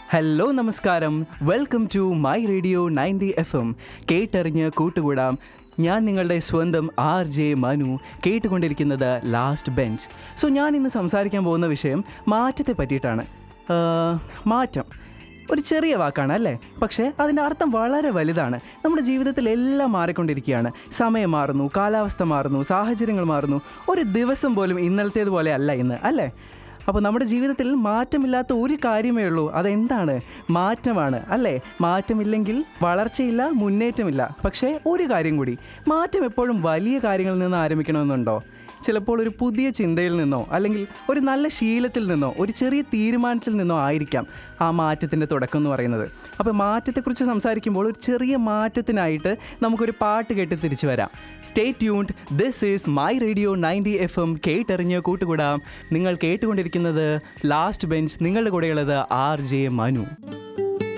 hello നമസ്കാരം welcome to my radio ninety F M കേട്ടറിഞ്ഞ് കൂട്ടുകൂടാം ഞാൻ നിങ്ങളുടെ സ്വന്തം ആർ ജെ മനു കേട്ടുകൊണ്ടിരിക്കുന്നത് ലാസ്റ്റ് ബെഞ്ച് സോ ഞാൻ ഇന്ന് സംസാരിക്കാൻ പോകുന്ന വിഷയം മാറ്റത്തെ പറ്റിയിട്ടാണ് ആ, മാറ്റം ഒരു ചെറിയ വാക്കാണ് അല്ലേ പക്ഷേ അതിൻ്റെ അർത്ഥം വളരെ വലുതാണ് നമ്മുടെ ജീവിതത്തിൽ എല്ലാം മാറിക്കൊണ്ടിരിക്കുകയാണ് സമയം മാറുന്നു കാലാവസ്ഥ മാറുന്നു സാഹചര്യങ്ങൾ മാറുന്നു ഒരു ദിവസം പോലും ഇന്നലത്തേതുപോലെ അല്ല ഇന്ന് അല്ലേ അപ്പോൾ നമ്മുടെ ജീവിതത്തിൽ മാറ്റമില്ലാത്ത ഒരു കാര്യമേ ഉള്ളൂ അതെന്താണ് മാറ്റമാണ് അല്ലേ മാറ്റമില്ലെങ്കിൽ വളർച്ചയില്ല മുന്നേറ്റമില്ല പക്ഷേ ഒരു കാര്യം കൂടി മാറ്റം എപ്പോഴും വലിയ കാര്യങ്ങളിൽ നിന്ന് ആരംഭിക്കണമെന്നുണ്ടോ ചിലപ്പോൾ ഒരു പുതിയ ചിന്തയിൽ നിന്നോ അല്ലെങ്കിൽ ഒരു നല്ല ശീലത്തിൽ നിന്നോ ഒരു ചെറിയ തീരുമാനത്തിൽ നിന്നോ ആയിരിക്കാം ആ മാറ്റത്തിൻ്റെ തുടക്കം എന്ന് പറയുന്നത് അപ്പോൾ മാറ്റത്തെക്കുറിച്ച് സംസാരിക്കുമ്പോൾ ഒരു ചെറിയ മാറ്റത്തിനായിട്ട് നമുക്കൊരു പാട്ട് കേട്ട് തിരിച്ചു വരാം stay tuned this is my radio ninety F M കേട്ടറിഞ്ഞ് കൂട്ടുകൂടാം നിങ്ങൾ കേട്ടുകൊണ്ടിരിക്കുന്നത് ലാസ്റ്റ് ബെഞ്ച് നിങ്ങളുടെ കൂടെയുള്ളത് ആർ ജെ മനു